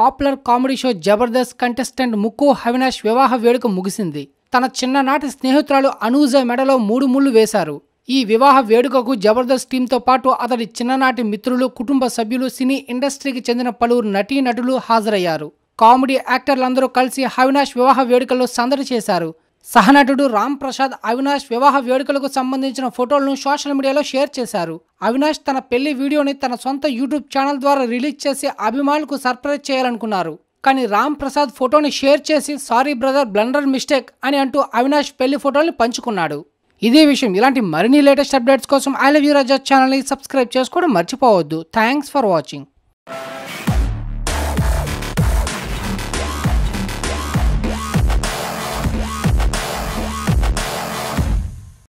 popular comedy show Jabardasth contestant Mukku Avinash వివాహ వేడుక ముగిసింది తన చిన్ననాటి స్నేహితురాలు అనూజ మెడలో మూడు ముళ్ళు వేశారు ఈ వివాహ వేడుకకు జబర్దస్త్ టీంతో పాటు అతడి చిన్ననాటి మిత్రులు కుటుంబ సభ్యులు సినీ ఇండస్ట్రీకి చెందిన పలువురు నటీనటులు హాజరయ్యారు కామెడీ యాక్టర్లందరూ కలిసి అవినాష్ వివాహ వేడుకల్లో సందడి చేశారు సహనటుడు రామ్ ప్రసాద్ అవినాష్ వివాహ వేడుకలకు సంబంధించిన ఫోటోలను సోషల్ మీడియాలో షేర్ చేశారు అవినాష్ తన పెళ్లి వీడియోని తన సొంత యూట్యూబ్ ఛానల్ ద్వారా రిలీజ్ చేసి అభిమానులకు సర్ప్రైజ్ చేయాలనుకున్నారు కానీ రామ్ ప్రసాద్ ఫోటోని షేర్ చేసి సారీ బ్రదర్ బ్లండర్ మిస్టేక్ అని అంటూ అవినాష్ పెళ్లి ఫోటోల్ని పంచుకున్నాడు ఇదే విషయం ఇలాంటి మరిన్ని లేటెస్ట్ అప్డేట్స్ కోసం ఐ లవ్ యూ రాజా ఛానల్ని సబ్స్క్రైబ్ చేసుకోవడం మర్చిపోవద్దు థ్యాంక్స్ ఫర్ వాచింగ్